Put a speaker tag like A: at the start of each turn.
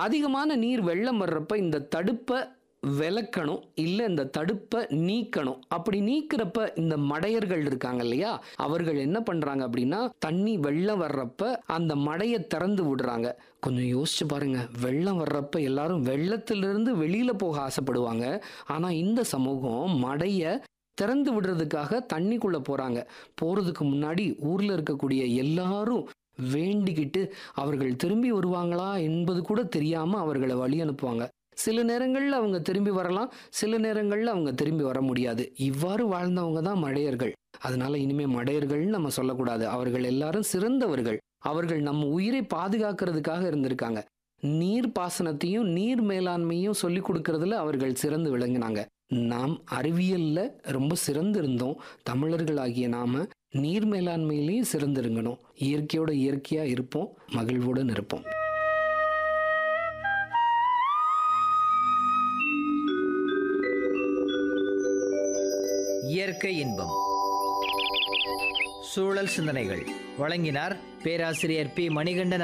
A: அதிகமான நீர் வெள்ளம் வர்றப்ப இந்த தடுப்பை விலக்கணும் இல்லை இந்த தடுப்பை நீக்கணும் அப்படி நீக்கிறப்ப இந்த மடையர்கள் இருக்காங்க இல்லையா அவர்கள் என்ன பண்றாங்க அப்படின்னா தண்ணி வெள்ளம் வர்றப்ப அந்த மடையை திறந்து விடுறாங்க கொஞ்சம் யோசிச்சு பாருங்க வெள்ளம் வர்றப்ப எல்லாரும் வெள்ளத்திலிருந்து வெளியில போக ஆசைப்படுவாங்க ஆனா இந்த சமூகம் மடைய திறந்து விடுறதுக்காக தண்ணிக்குள்ள போறாங்க போறதுக்கு முன்னாடி ஊர்ல இருக்கக்கூடிய எல்லாரும் வேண்டிக்கிட்டு அவர்கள் திரும்பி வருவாங்களா என்பது கூட தெரியாம அவர்களை வழி அனுப்புவாங்க சில நேரங்கள்ல அவங்க திரும்பி வரலாம் சில நேரங்கள்ல அவங்க திரும்பி வர முடியாது இவ்வாறு வாழ்ந்தவங்க தான் மடையர்கள் அதனால இனிமே மடையர்கள் நம்ம சொல்லக்கூடாது அவர்கள் எல்லாரும் சிறந்தவர்கள் அவர்கள் நம்ம உயிரை பாதுகாக்கிறதுக்காக இருந்திருக்காங்க நீர் பாசனத்தையும் நீர் மேலாண்மையும் சொல்லி கொடுக்கறதுல அவர்கள் சிறந்து விளங்கினாங்க நாம் அறிவியல்ல ரொம்ப சிறந்து இருந்தோம் தமிழர்களாகிய நாம நீர் மேலாண்மையிலையும் சிறந்திருங்கணும் இயற்கையோட இயற்கையா இருப்போம் மகிழ்வுடன் இருப்போம்
B: இயற்கை இன்பம் சூழல் சிந்தனைகள் வழங்கினார் பேராசிரியர் பி மணிகண்டன்